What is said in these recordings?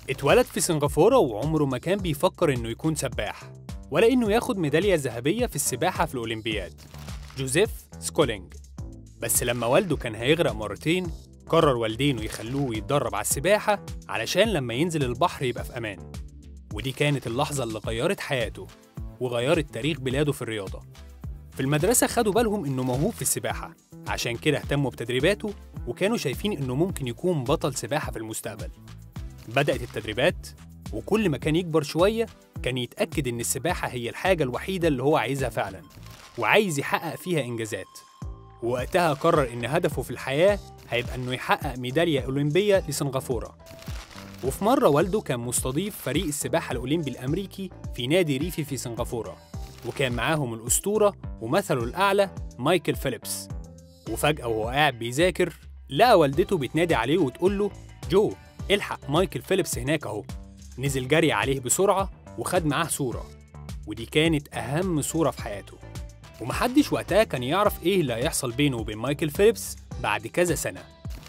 اتولد في سنغافورة وعمره ما كان بيفكر إنه يكون سباح ولا إنه ياخد ميدالية ذهبية في السباحة في الأولمبياد جوزيف سكولينج بس لما والده كان هيغرق مرتين قرر والدينه يخلوه يتدرب على السباحة علشان لما ينزل البحر يبقى في أمان ودي كانت اللحظة اللي غيرت حياته وغيرت تاريخ بلاده في الرياضة في المدرسة خدوا بالهم إنه موهوب في السباحة عشان كده اهتموا بتدريباته وكانوا شايفين إنه ممكن يكون بطل سباحة في المستقبل بدأت التدريبات وكل ما كان يكبر شوية كان يتأكد إن السباحة هي الحاجة الوحيدة اللي هو عايزها فعلا وعايز يحقق فيها إنجازات ووقتها قرر إن هدفه في الحياة هيبقى إنه يحقق ميدالية أولمبية لسنغافورة وفي مرة والده كان مستضيف فريق السباحة الأولمبي الأمريكي في نادي ريفي في سنغافورة وكان معاهم الأسطورة ومثله الأعلى مايكل فيليبس وفجأة وهو قاعد بيذاكر لقى والدته بتنادي عليه وتقول له جو الحق مايكل فيليبس هناك أهو نزل جري عليه بسرعة وخد معاه صورة ودي كانت أهم صورة في حياته ومحدش وقتها كان يعرف إيه اللي هيحصل بينه وبين مايكل فيليبس بعد كذا سنة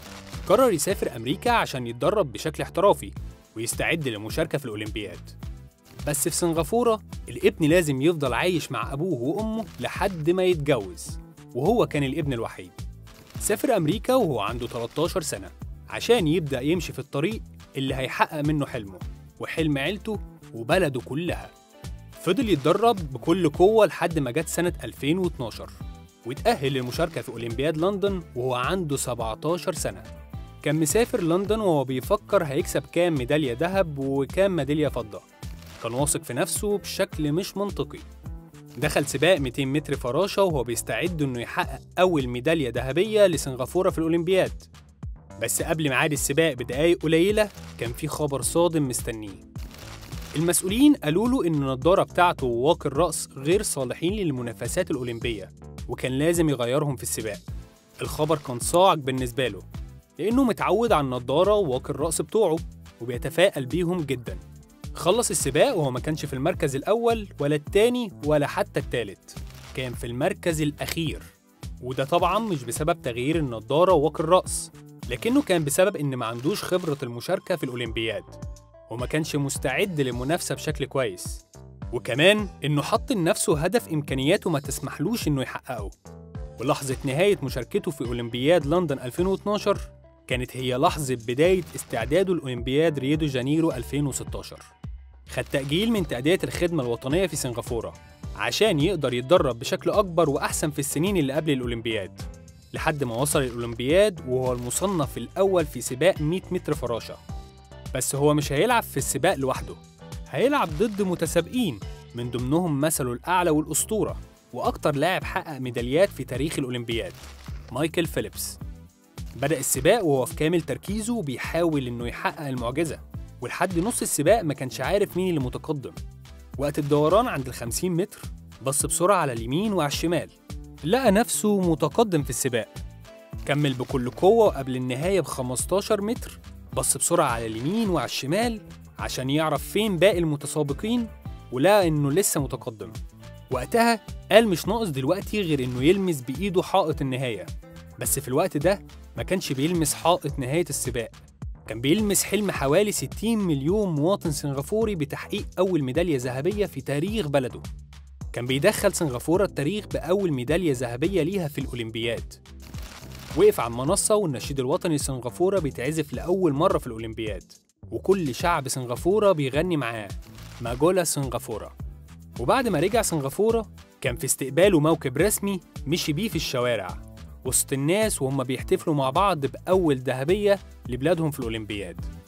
قرر يسافر أمريكا عشان يتدرب بشكل احترافي ويستعد للمشاركة في الأولمبياد بس في سنغافورة الابن لازم يفضل عايش مع أبوه وأمه لحد ما يتجوز وهو كان الابن الوحيد سافر أمريكا وهو عنده 13 سنة عشان يبدأ يمشي في الطريق اللي هيحقق منه حلمه وحلم عيلته وبلده كلها فضل يتدرب بكل قوة لحد ما جت سنة 2012 واتأهل للمشاركة في أولمبياد لندن وهو عنده 17 سنة كان مسافر لندن وهو بيفكر هيكسب كام ميدالية ذهب وكام ميدالية فضة كان واثق في نفسه بشكل مش منطقي دخل سباق 200 متر فراشة وهو بيستعد إنه يحقق أول ميدالية ذهبية لسنغافورة في الأولمبياد بس قبل ميعاد السباق بدقايق قليلة كان في خبر صادم مستنيه المسؤولين قالوا له إن النضارة بتاعته وواقي الرأس غير صالحين للمنافسات الأولمبية وكان لازم يغيرهم في السباق الخبر كان صاعق بالنسبة له لأنه متعود على النضارة وواقي الرأس بتوعه وبيتفائل بيهم جدا خلص السباق وهو ما كانش في المركز الأول ولا التاني ولا حتى التالت كان في المركز الأخير وده طبعا مش بسبب تغيير النضارة وواقي الرأس لكنه كان بسبب إن ما عندوش خبرة المشاركة في الأولمبياد وما كانش مستعد للمنافسة بشكل كويس وكمان إنه حط لنفسه هدف إمكانياته ما تسمحلوش إنه يحققه ولحظة نهاية مشاركته في أولمبياد لندن 2012 كانت هي لحظة بداية استعداده لأولمبياد ريو دي جانيرو 2016 خد تأجيل من تأدية الخدمة الوطنية في سنغافورة عشان يقدر يتدرب بشكل أكبر وأحسن في السنين اللي قبل الأولمبياد لحد ما وصل الأولمبياد وهو المصنف الأول في سباق 100 متر فراشة بس هو مش هيلعب في السباق لوحده هيلعب ضد متسابقين من ضمنهم مثله الأعلى والأسطورة وأكتر لاعب حقق ميداليات في تاريخ الأولمبياد مايكل فيليبس بدأ السباق وهو في كامل تركيزه وبيحاول إنه يحقق المعجزة ولحد نص السباق ما كانش عارف مين اللي متقدم وقت الدوران عند ال 50 متر بص بسرعة على اليمين وعلى الشمال لقى نفسه متقدم في السباق كمل بكل قوة وقبل النهاية ب 15 متر بص بسرعة على اليمين وعلى الشمال عشان يعرف فين باقي المتسابقين ولقى إنه لسه متقدم وقتها قال مش ناقص دلوقتي غير إنه يلمس بإيده حائط النهاية بس في الوقت ده ما كانش بيلمس حائط نهاية السباق كان بيلمس حلم حوالي 60 مليون مواطن سنغافوري بتحقيق أول ميدالية ذهبية في تاريخ بلده كان بيدخل سنغافورة التاريخ بأول ميدالية ذهبية ليها في الأولمبياد وقف على المنصة والنشيد الوطني لسنغافورة بيتعزف لأول مرة في الأولمبياد وكل شعب سنغافورة بيغني معاه ماجولا سنغافورة وبعد ما رجع سنغافورة كان في استقباله موكب رسمي مشي بيه في الشوارع وسط الناس وهم بيحتفلوا مع بعض بأول ذهبية لبلادهم في الأولمبياد